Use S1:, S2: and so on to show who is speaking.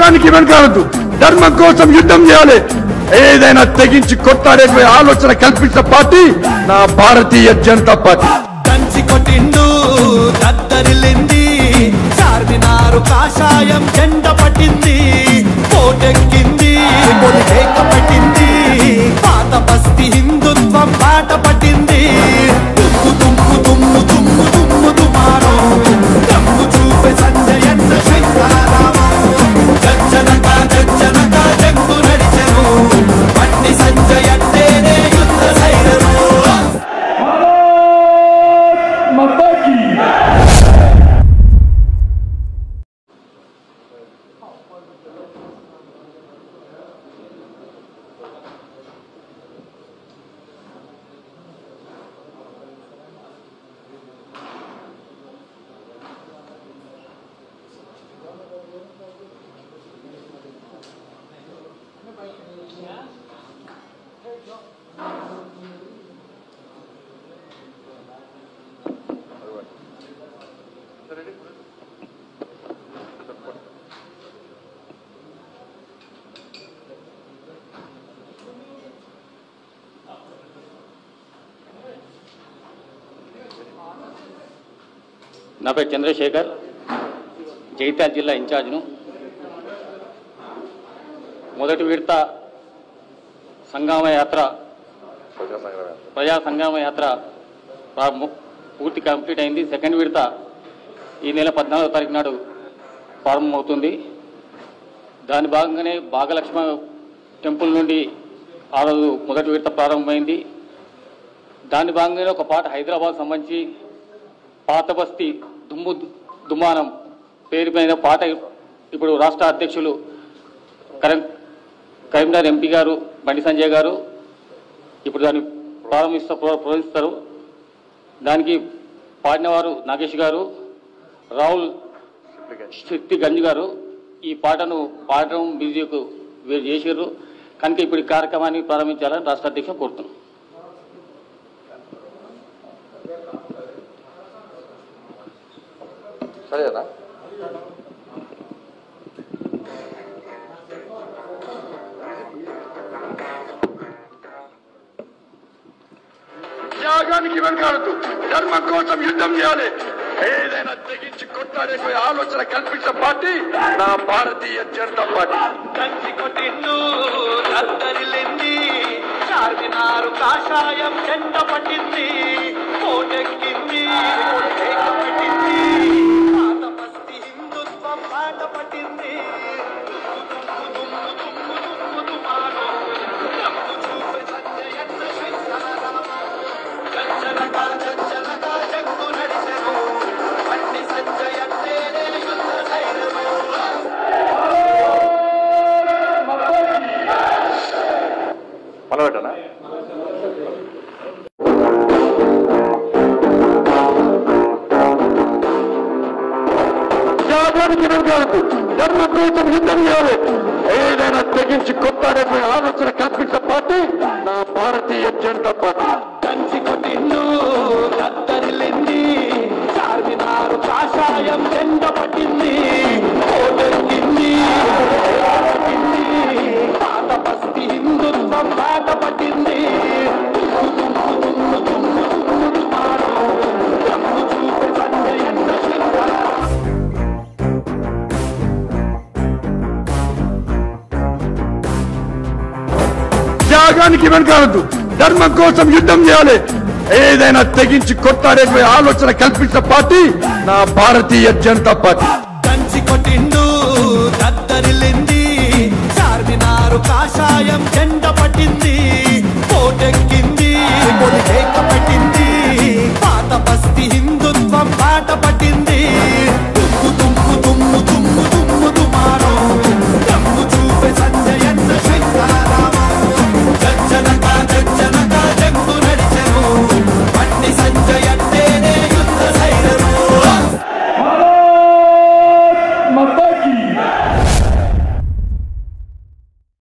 S1: త్యాగానికి వెనకాలదు ధర్మం కోసం యుద్ధం చేయాలి ఏదైనా తెగించి కొట్టాడే ఆలోచన కల్పించిన పార్టీ నా భారతీయ జనతా పార్టీ
S2: దంచి కొట్టిండు దద్దరిల్లింది చార్మినారు కాషాయం జెండ పట్టింది కోటెక్కింది కొలిరేక పట్టింది పాత బస్తి హిందుత్వం బాట పట్టింది తుమ్ము తుమ్ము తుమ్ము తుమ్ము తుమ్ము తుమారో దమ్ము చూపే సంజయన్న శంకరారామం గజ్జనక గజ్జనక జంగు నడిచెను బండి సంజయన్నేనే యుద్ధ సైరను
S3: నా పేరు చంద్రశేఖర్ జగిత్యాల జిల్లా ఇన్ఛార్జ్ను మొదటి విడత సంగమ యాత్ర ప్రజా సంగమ యాత్ర ప్రారంభం పూర్తి కంప్లీట్ అయింది సెకండ్ విడత ఈ నెల పద్నాలుగో తారీఖు నాడు ప్రారంభమవుతుంది దాని భాగంగానే భాగలక్ష్మ టెంపుల్ నుండి ఆ రోజు మొదటి విడత ప్రారంభమైంది దాని భాగంగానే ఒక పాట హైదరాబాద్ సంబంధించి పాత బస్తీ దుమ్ము దుమానం పేరు పైన పాట ఇప్పుడు రాష్ట్ర అధ్యక్షులు కరం కరీంనగర్ ఎంపీ గారు బండి సంజయ్ గారు ఇప్పుడు దాన్ని ప్రారంభిస్తా ప్రారంభిస్తారు దానికి పాడినవారు నాగేష్ గారు రాహుల్ శక్తి గంజ్ గారు ఈ పాటను పాడడం మ్యూజిక్ వీరు చేసారు కనుక ఇప్పుడు ఈ కార్యక్రమాన్ని ప్రారంభించాలని రాష్ట్ర అధ్యక్షులు కోరుతున్నాం
S4: సరేనా
S1: త్యాగానికి వెనకాలదు ధర్మం కోసం యుద్ధం చేయాలి ఏదైనా తెగించి కొట్టాడే ఆలోచన కల్పించిన పార్టీ నా భారతీయ జనతా పార్టీ
S2: కంచి కొట్టిండు దద్దరిల్లింది చార్మినారు కాషాయం చెండ పట్టింది కోటెక్కింది కొలిరేక పట్టింది పాత బస్తీ హిందుత్వం బాట పట్టింది దుమ్ము దుమ్ము దుమ్ము దుమ్ము దుమారో దమ్ము చూపే సంజయన్న శంకరారామం గజ్జనక గజ్జనక జంగు నడిచెను బండి సంజయన్నేనే యుద్ధ సైరను
S4: మొదలుపెట్టనా
S1: త్యాగానికి వెనకాలదు ధర్మం కోసం యుద్ధం చేయాలి ఏదైనా తెగించి కొట్టాడే ఆలోచన కల్పించిన పార్టీ నా భారతీయ జనతా పార్టీ
S2: కంచి కొట్టిండు దద్దరిల్లింది చార్మినారు కాషాయం జెండ పట్టింది కోటెక్కింది పట్టింది పాత బస్తీ హిందుత్వం బాట పట్టింది దుమ్ము దుమ్ము దుమ్ము దుమ్ము దుమారో దమ్ము చూపే సంజయన్న శంకర
S1: త్యాగానికి వెనకాలదు ధర్మం కోసం యుద్ధం చేయాలి ఏదైనా తెగించి కొట్టాడే ఆలోచన కల్పించిన పార్టీ నా భారతీయ జనతా పార్టీ
S2: కంచి కొట్టిండు దద్దరిల్లింది చార్మినారు కాషాయం జెండ